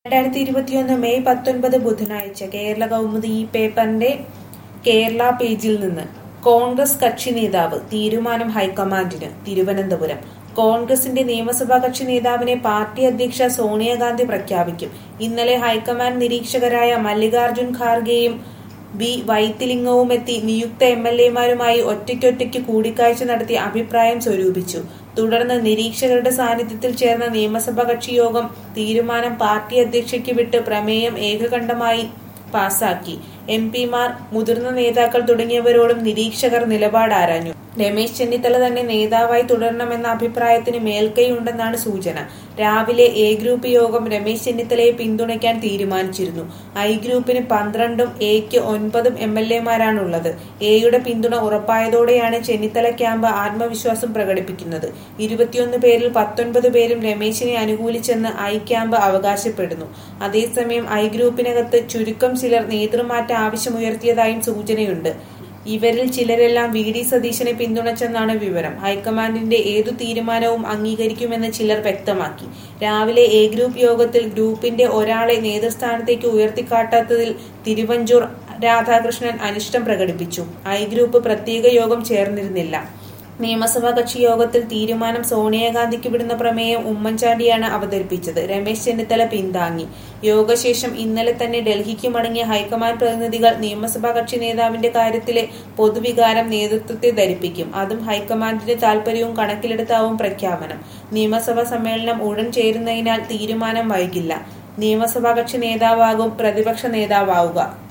രണ്ടായിരത്തി ഇരുപത്തിയൊന്ന് മെയ് പത്തൊൻപത് ബുധനാഴ്ച കേരള കൗമുദി ഈ പേപ്പറിന്റെ കേരള പേജിൽ നിന്ന് കോൺഗ്രസ് കക്ഷി നേതാവ് തീരുമാനം ഹൈക്കമാൻഡിന് തിരുവനന്തപുരം കോൺഗ്രസിന്റെ നിയമസഭാ കക്ഷി നേതാവിനെ പാർട്ടി അധ്യക്ഷ സോണിയാഗാന്ധി പ്രഖ്യാപിക്കും ഇന്നലെ ഹൈക്കമാൻഡ് നിരീക്ഷകരായ മല്ലികാർജുൻ ഖാർഗെയും ബി വൈത്തിലിംഗവും എത്തി നിയുക്ത എം എൽ എമാരുമായി ഒറ്റയ്ക്കൊറ്റയ്ക്ക് കൂടിക്കാഴ്ച നടത്തി അഭിപ്രായം സ്വരൂപിച്ചു തുടർന്ന് നിരീക്ഷകരുടെ സാന്നിധ്യത്തിൽ ചേർന്ന നിയമസഭാ കക്ഷി യോഗം തീരുമാനം പാർട്ടി അധ്യക്ഷയ്ക്ക് വിട്ട് പ്രമേയം ഏകകണ്ഠമായി പാസാക്കി എം പിമാർ മുതിർന്ന നേതാക്കൾ തുടങ്ങിയവരോടും നിരീക്ഷകർ നിലപാട് ആരാഞ്ഞു രമേശ് ചെന്നിത്തല തന്നെ നേതാവായി തുടരണമെന്ന അഭിപ്രായത്തിന് മേൽക്കൈയുണ്ടെന്നാണ് സൂചന രാവിലെ എ ഗ്രൂപ്പ് യോഗം രമേശ് ചെന്നിത്തലയെ പിന്തുണയ്ക്കാൻ തീരുമാനിച്ചിരുന്നു ഐ ഗ്രൂപ്പിന് പന്ത്രണ്ടും എക്ക് ഒൻപതും എം എൽ എമാരാണുള്ളത് എയുടെ പിന്തുണ ഉറപ്പായതോടെയാണ് ചെന്നിത്തല ക്യാമ്പ് ആത്മവിശ്വാസം പ്രകടിപ്പിക്കുന്നത് ഇരുപത്തിയൊന്ന് പേരിൽ പത്തൊൻപത് പേരും രമേശിനെ അനുകൂലിച്ചെന്ന് ഐ ക്യാമ്പ് അവകാശപ്പെടുന്നു അതേസമയം ഐ ഗ്രൂപ്പിനകത്ത് ചുരുക്കം ചിലർ നേതൃമാറ്റ ആവശ്യമുയർത്തിയതായും സൂചനയുണ്ട് ഇവരിൽ ചിലരെല്ലാം വി ഡി സതീശനെ പിന്തുണച്ചെന്നാണ് വിവരം ഹൈക്കമാൻഡിന്റെ ഏതു തീരുമാനവും അംഗീകരിക്കുമെന്ന് ചിലർ വ്യക്തമാക്കി രാവിലെ എ ഗ്രൂപ്പ് യോഗത്തിൽ ഗ്രൂപ്പിന്റെ ഒരാളെ നേതൃസ്ഥാനത്തേക്ക് ഉയർത്തിക്കാട്ടാത്തതിൽ തിരുവഞ്ചൂർ രാധാകൃഷ്ണൻ അനിഷ്ടം പ്രകടിപ്പിച്ചു ഐ ഗ്രൂപ്പ് പ്രത്യേക യോഗം ചേർന്നിരുന്നില്ല നിയമസഭാ കക്ഷി യോഗത്തിൽ തീരുമാനം സോണിയാഗാന്ധിക്ക് വിടുന്ന പ്രമേയം ഉമ്മൻചാണ്ടിയാണ് അവതരിപ്പിച്ചത് രമേശ് ചെന്നിത്തല പിന്താങ്ങി യോഗശേഷം ഇന്നലെ തന്നെ ഡൽഹിക്ക് മടങ്ങിയ ഹൈക്കമാൻഡ് പ്രതിനിധികൾ നിയമസഭാ കക്ഷി നേതാവിന്റെ കാര്യത്തിലെ പൊതുവികാരം നേതൃത്വത്തെ ധരിപ്പിക്കും അതും ഹൈക്കമാൻഡിന്റെ താൽപര്യവും കണക്കിലെടുത്താവും പ്രഖ്യാപനം നിയമസഭാ സമ്മേളനം ഉടൻ ചേരുന്നതിനാൽ തീരുമാനം വൈകില്ല നിയമസഭാ കക്ഷി നേതാവാകും പ്രതിപക്ഷ നേതാവാവുക